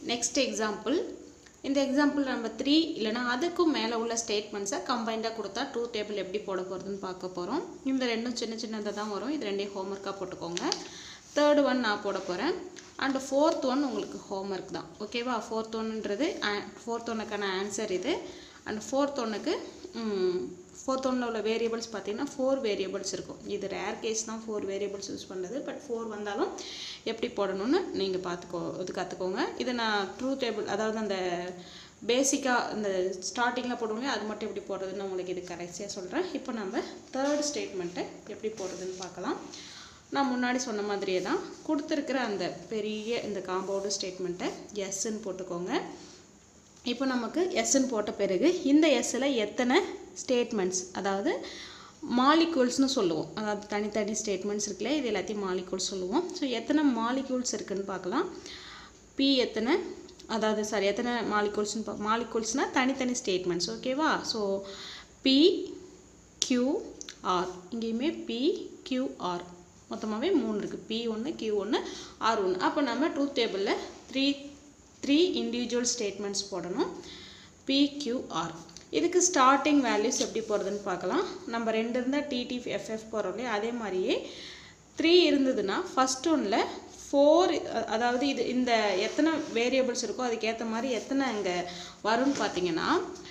next example இந்த example நம்ம three இல்லைனா அதுக்கும் மேலே உள்ள ஸ்டேட்மெண்ட்ஸை கம்பைண்டாக கொடுத்தா ட்ரூத் டேபிள் எப்படி போட போகிறதுன்னு பார்க்க போகிறோம் இந்த ரெண்டும் சின்ன சின்னதாக தான் வரும் இது ரெண்டையும் ஹோம்ஒர்க்காக போட்டுக்கோங்க தேர்ட் ஒன் நான் போட போகிறேன் அண்ட் ஃபோர்த் ஒன் உங்களுக்கு ஹோம்ஒர்க் தான் ஓகேவா ஃபோர்த் ஒன்றுன்றது ஃபோர்த் ஒன்னுக்கான ஆன்சர் இது அண்ட் ஃபோர்த் ஒன்றுக்கு ஃபோர்த் ஒன்னில் உள்ள வேரியபிள்ஸ் பார்த்தீங்கன்னா ஃபோர் வேரியபிள்ஸ் இருக்கும் இது ரேர் கேஸ் தான் ஃபோர் வேரியபிள்ஸ் யூஸ் பண்ணுறது பட் ஃபோர் வந்தாலும் எப்படி போடணும்னு நீங்கள் பார்த்துக்கோ இது கற்றுக்கோங்க இது நான் ட்ரூ டேபிள் அதாவது அந்த பேசிக்காக இந்த ஸ்டார்டிங்கில் போடுவோங்க அது மட்டும் எப்படி போடுறதுன்னு உங்களுக்கு இது கடைசியாக சொல்கிறேன் இப்போ நம்ம தேர்ட் ஸ்டேட்மெண்ட்டை எப்படி போடுறதுன்னு பார்க்கலாம் நான் முன்னாடி சொன்ன மாதிரியே தான் கொடுத்துருக்கிற அந்த பெரிய இந்த காம்பவுண்டு ஸ்டேட்மெண்ட்டை எஸ்ன்னு போட்டுக்கோங்க இப்போ நமக்கு எஸ்ன்னு போட்ட பிறகு இந்த எஸ்ஸில் எத்தனை ஸ்டேட்மெண்ட்ஸ் அதாவது மாலிகூல்ஸ்னு சொல்லுவோம் அதாவது தனித்தனி ஸ்டேட்மெண்ட்ஸ் இருக்குல்ல இது எல்லாத்தையும் மாலிகூல்ஸ் சொல்லுவோம் ஸோ எத்தனை மாலிகூல்ஸ் இருக்குன்னு பார்க்கலாம் பி எத்தனை அதாவது சாரி எத்தனை மாலிகூல்ஸ்னு பா மாலிகூல்ஸ்னால் தனித்தனி ஸ்டேட்மெண்ட்ஸ் ஓகேவா ஸோ பி கியூ ஆர் இங்கேயுமே பி கியூ ஆர் மொத்தமாகவே மூணு இருக்குது பி ஒன்று கியூ ஒன்று ஆர் ஒன்று அப்போ நம்ம ட்ரூத் டேபிளில் த்ரீ த்ரீ இண்டிவிஜுவல் ஸ்டேட்மெண்ட்ஸ் போடணும் பிக்யூஆர் இதுக்கு ஸ்டார்டிங் வேல்யூஸ் எப்படி போகிறதுன்னு பார்க்கலாம் நம்ம ரெண்டு இருந்தால் டிடி எஃப்எஃப் போகிறோம் இல்லையா அதே மாதிரியே த்ரீ இருந்ததுன்னா ஃபஸ்ட் ஒன்றில் ஃபோர் அதாவது இது இந்த எத்தனை வேரியபிள்ஸ் இருக்கோ அதுக்கேற்ற மாதிரி எத்தனை அங்கே வரும்னு பார்த்தீங்கன்னா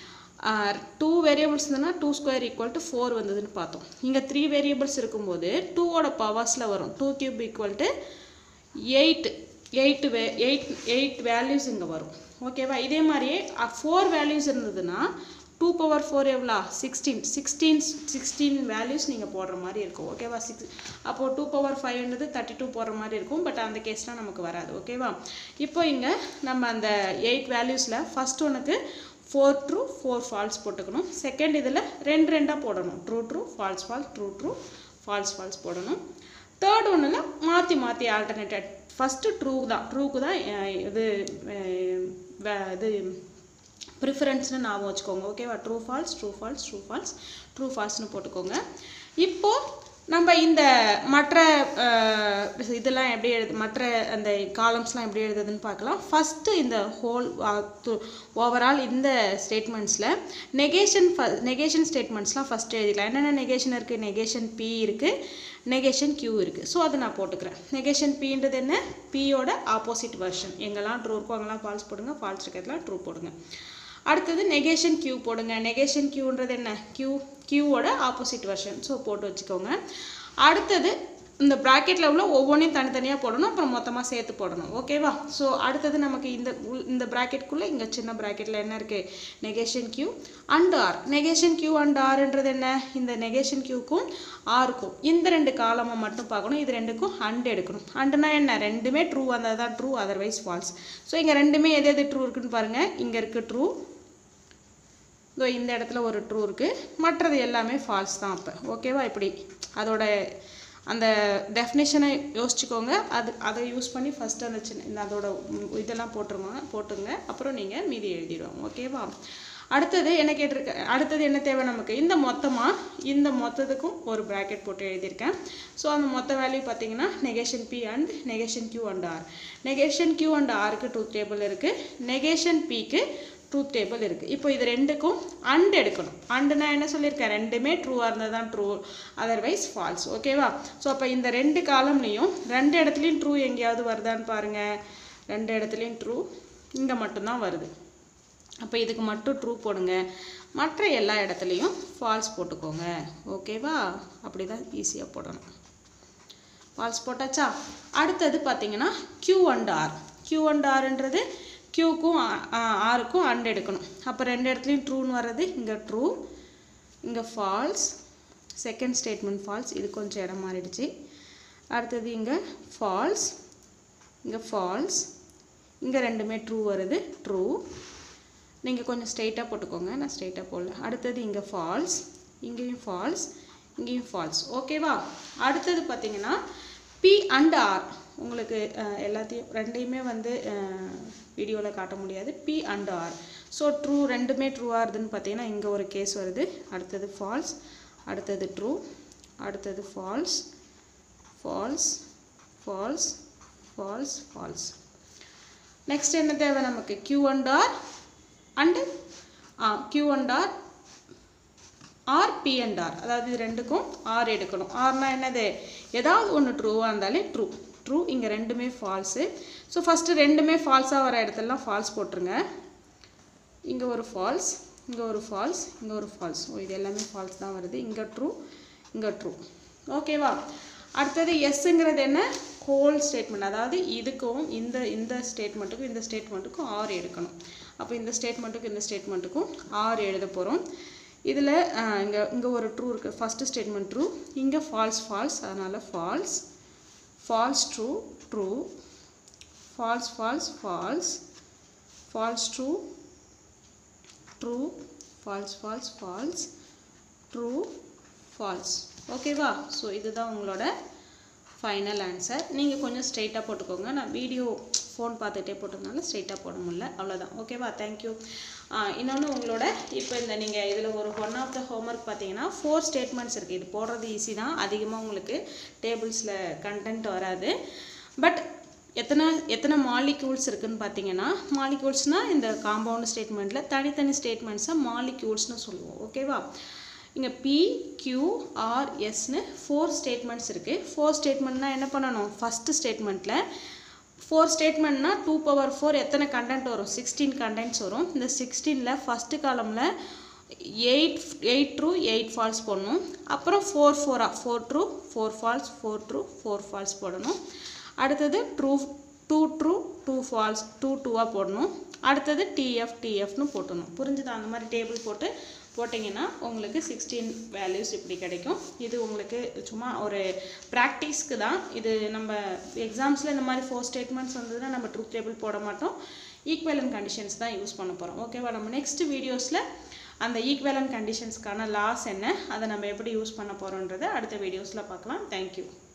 டூ வேரியபிள்ஸ் இருந்ததுன்னா two square equal to four வந்ததுன்னு பார்த்தோம் இங்கே த்ரீ வேரியபிள்ஸ் இருக்கும்போது டூவோட பவர்ஸில் வரும் two cube equal to eight eight way eight eight values இங்கே வரும் ஓகேவா இதே மாதிரியே ஃபோர் வேல்யூஸ் இருந்ததுன்னா டூ பவர் ஃபோர் எவ்வளோ சிக்ஸ்டீன் சிக்ஸ்டீன் சிக்ஸ்டீன் வேல்யூஸ் நீங்கள் போடுற மாதிரி இருக்கும் ஓகேவா சிக்ஸ் அப்போது டூ பவர் ஃபைவ்ன்றது தேர்ட்டி டூ போடுற மாதிரி இருக்கும் பட் அந்த கேஸ்லாம் நமக்கு வராது ஓகேவா இப்போ இங்கே நம்ம அந்த எயிட் வேல்யூஸில் ஃபஸ்ட் ஒனுக்கு ஃபோர் ட்ரூ ஃபோர் ஃபால்ஸ் போட்டுக்கணும் செகண்ட் இதில் ரெண்டு ரெண்டாக போடணும் true true false false true true false false போடணும் தேர்ட் ஒன்றில் மாற்றி மாற்றி ஆல்டர்னேட்டட் ஃபஸ்ட்டு ட்ரூ தான் ட்ரூக்கு தான் அஹ், இது அஹ், வே- இது ப்ரிஃபரன்ஸ்னு ஞாபகம் வச்சுக்கோங்க ஓகேவா true false true false true false true ஃபால்ஸ்னு போட்டுக்கோங்க இப்போது நம்ம இந்த மற்ற அஹ், இதெல்லாம் எப்படி எழுது மற்ற அந்த காலம்ஸ்லாம் எப்படி எழுதுதுன்னு பார்க்கலாம் ஃபஸ்ட்டு இந்த ஹோல் ஓவரால் இந்த ஸ்டேட்மெண்ட்ஸில் நெகேஷன் ஃப நெகேஷன் ஸ்டேட்மெண்ட்ஸ்லாம் ஃபஸ்ட்டு எழுதிக்கலாம் என்னென்ன நெகேஷன் இருக்குது நெகேஷன் பி இருக்குது நெகேஷன் கியூ இருக்குது ஸோ அதை நான் போட்டுக்கிறேன் நெகேஷன் பின்றது என்ன பியோட ஆப்போசிட் வெர்ஷன் எங்கெல்லாம் ட்ரூ இருக்கோ அங்கெல்லாம் ஃபால்ஸ் போடுங்க ஃபால்ஸ் இருக்கிறதுலாம் ட்ரூ போடுங்க அடுத்தது நெகேஷன் கியூ போடுங்க நெகேஷன் கியூன்றது என்ன கியூ கியூவோட ஆப்போசிட் வெர்ஷன் ஸோ போட்டு வச்சுக்கோங்க அடுத்தது இந்த ப்ராக்கெட்டில் உள்ள ஒவ்வொன்றையும் தனித்தனியாக போடணும் அப்புறம் மொத்தமாக சேர்த்து போடணும் ஓகேவா ஸோ அடுத்தது நமக்கு இந்த உள்- இந்த ப்ராக்கெட்குள்ளே இங்கே சின்ன ப்ராக்கெட்டில் என்ன இருக்குது negation Q and R negation Q and ஆர்ன்றது என்ன இந்த நெகேஷன் கியூக்கும் ஆருக்கும் இந்த ரெண்டு காலமை மட்டும் பார்க்கணும் இது ரெண்டுக்கும் அண்ட் எடுக்கணும் அண்டுனா என்ன ரெண்டுமே ட்ரூ வந்தால் தான் ட்ரூ அதர்வைஸ் ஃபால்ஸ் ஸோ இங்கே ரெண்டுமே எது எது ட்ரூ இருக்குன்னு பாருங்கள் இங்கே இருக்குது ட்ரூ இதோ இந்த இடத்துல ஒரு ட்ரூ இருக்குது மற்றது எல்லாமே ஃபால்ஸ் தான் அப்போ ஓகேவா இப்படி அதோட அந்த டெஃபினேஷனை யோசிச்சுக்கோங்க அது அதை யூஸ் பண்ணி ஃபஸ்ட்டு அந்த சின்ன இந்த அதோட ம், இதெல்லாம் போட்டுருவாங்க போட்டுங்க அப்புறம் நீங்கள் மீதி எழுதிடுவாங்க ஓகேவா அடுத்தது என்ன கேட்டிருக்க அடுத்தது என்ன தேவை நமக்கு இந்த மொத்தமாக இந்த மொத்தத்துக்கும் ஒரு ப்ராக்கெட் போட்டு எழுதியிருக்கேன் ஸோ அந்த மொத்த வேல்யூ பார்த்தீங்கன்னா negation P and negation Q and R negation Q and ஆருக்கு ட்ரூத் டேபிள் இருக்குது நெகேஷன் பிக்கு ட்ரூத் டேபிள் இருக்குது இப்போ இது ரெண்டுக்கும் அண்ட் எடுக்கணும் அண்டு நான் என்ன சொல்லியிருக்கேன் ரெண்டுமே ட்ரூவாக இருந்தால் தான் ட்ரூ அதர்வைஸ் ஃபால்ஸ் ஓகேவா ஸோ அப்போ இந்த ரெண்டு காலம்லேயும் ரெண்டு இடத்துலையும் ட்ரூ எங்கேயாவது வருதான்னு பாருங்கள் ரெண்டு இடத்துலையும் ட்ரூ இங்கே மட்டும்தான் வருது அப்போ இதுக்கு மட்டும் ட்ரூ போடுங்க மற்ற எல்லா இடத்துலையும் ஃபால்ஸ் போட்டுக்கோங்க ஓகேவா அப்படி தான் ஈஸியாக போடணும் ஃபால்ஸ் போட்டாச்சா அடுத்தது பார்த்தீங்கன்னா Q and R Q and ஆர்ன்றது க்யூக்கும் ஆருக்கும் அண்ட் எடுக்கணும் அப்போ ரெண்டு இடத்துலையும் ட்ரூன்னு வர்றது இங்கே ட்ரூ இங்கே ஃபால்ஸ் செகண்ட் ஸ்டேட்மெண்ட் ஃபால்ஸ் இது கொஞ்சம் இடம் மாறிடுச்சு அடுத்தது இங்கே ஃபால்ஸ் இங்கே ஃபால்ஸ் இங்கே ரெண்டுமே ட்ரூ வருது ட்ரூ நீங்கள் கொஞ்சம் ஸ்ட்ரெயிட்டாக போட்டுக்கோங்க நான் ஸ்ட்ரெயிட்டாக போடல அடுத்தது இங்கே ஃபால்ஸ் இங்கேயும் ஃபால்ஸ் இங்கேயும் ஃபால்ஸ் ஓகேவா அடுத்தது பார்த்தீங்கன்னா பி அண்ட் ஆர் உங்களுக்கு அஹ், எல்லாத்தையும் ரெண்டையுமே வந்து வீடியோவில் காட்ட முடியாது P and R so true ரெண்டுமே ட்ரூவாக இருதுன்னு பார்த்தீங்கன்னா இங்கே ஒரு கேஸ் வருது அடுத்தது ஃபால்ஸ் அடுத்தது ட்ரூ அடுத்தது false false false false false next என்ன தேவை நமக்கு Q and R and Q and R R P and R அதாவது இது ரெண்டுக்கும் ஆர் எடுக்கணும் ஆர்னா என்னது ஏதாவது ஒன்று ட்ரூவாக இருந்தாலே ட்ரூ ட்ரூ இங்கே ரெண்டுமே ஃபால்ஸு ஸோ ஃபஸ்ட்டு ரெண்டுமே ஃபால்ஸாக வர இடத்துலலாம் ஃபால்ஸ் போட்டுருங்க இங்கே ஒரு ஃபால்ஸ் இங்கே ஒரு ஃபால்ஸ் இங்கே ஒரு ஃபால்ஸ் ஓ இது எல்லாமே ஃபால்ஸ் தான் வருது இங்கே ட்ரூ இங்கே ட்ரூ ஓகேவா அடுத்தது எஸ்ஸுங்கிறது என்ன ஹோல் ஸ்டேட்மெண்ட் அதாவது இதுக்கும் இந்த இந்த ஸ்டேட்மெண்ட்டுக்கும் இந்த ஸ்டேட்மெண்ட்டுக்கும் ஆர் எடுக்கணும் அப்போ இந்த ஸ்டேட்மெண்ட்டுக்கும் இந்த ஸ்டேட்மெண்ட்டுக்கும் ஆர் எழுத போகிறோம் இதில் இங்கே இங்கே ஒரு ட்ரூ இருக்குது ஃபஸ்ட்டு ஸ்டேட்மெண்ட் ட்ரூ இங்கே ஃபால்ஸ் ஃபால்ஸ் அதனால் false false true true false false false false true true false false false true false ஓகேவா ஸோ இதுதான் உங்களோட ஃபைனல் ஆன்சர் நீங்கள் கொஞ்சம் ஸ்ட்ரைட்டாக போட்டுக்கோங்க நான் வீடியோ ஃபோன் பார்த்துட்டே போட்டதுனால ஸ்ட்ரைட்டாக போட முடியல அவ்வளோதான் ஓகேவா தேங்க்யூ இன்னொன்று உங்களோட இப்போ இந்த நீங்கள் இதில் ஒரு ஒன் ஆஃப் த ஹோம்ஒர்க் பார்த்தீங்கன்னா ஃபோர் ஸ்டேட்மெண்ட்ஸ் இருக்குது இது போடுறது ஈஸி தான் அதிகமாக உங்களுக்கு டேபிள்ஸில் கண்டென்ட் வராது பட் எத்தனை எத்தனை மாலிக்யூல்ஸ் இருக்குன்னு பார்த்தீங்கன்னா மாலிக்யூல்ஸ்னால் இந்த காம்பவுண்ட் ஸ்டேட்மெண்ட்டில் தனித்தனி ஸ்டேட்மெண்ட்ஸை மாலிக்யூல்ஸ்னு சொல்லுவோம் ஓகேவா இங்கே பி கியூ ஆர் எஸ்னு ஃபோர் ஸ்டேட்மெண்ட்ஸ் இருக்குது ஃபோர் ஸ்டேட்மெண்ட்னா என்ன பண்ணணும் ஃபஸ்ட்டு ஸ்டேட்மெண்ட்டில் ஃபோர் ஸ்டேட்மெண்ட்னா டூ பவர் ஃபோர் எத்தனை கண்டென்ட் வரும் சிக்ஸ்டீன் கண்டென்ட்ஸ் வரும் இந்த சிக்ஸ்டீனில் ஃபஸ்ட்டு காலமில் eight eight true eight false போடணும் அப்புறம் ஃபோர் ஃபோராக four true four false four true four false போடணும் அடுத்தது true two true two false two டூவாக போடணும் அடுத்தது டிஎஃப் டிஎஃப்னு போட்டணும் புரிஞ்சுதா அந்த மாதிரி டேபிள் போட்டு போட்டிங்கன்னா உங்களுக்கு சிக்ஸ்டீன் வேல்யூஸ் இப்படி கிடைக்கும் இது உங்களுக்கு சும்மா ஒரு ப்ராக்டிஸ்க்கு தான் இது நம்ம எக்ஸாம்ஸில் இந்த மாதிரி ஃபோர் ஸ்டேட்மெண்ட்ஸ் வந்ததுன்னா நம்ம ட்ரூத் டேபிள் போட மாட்டோம் ஈக்குவலன் கண்டிஷன்ஸ் தான் யூஸ் பண்ண போகிறோம் ஓகேவா நம்ம நெக்ஸ்ட் வீடியோஸில் அந்த ஈக்குவலன் கண்டிஷன்ஸ்க்கான லாஸ் என்ன அதை நம்ம எப்படி யூஸ் பண்ண போகிறோன்றதை அடுத்த வீடியோஸில் பார்க்கலாம் தேங்க்யூ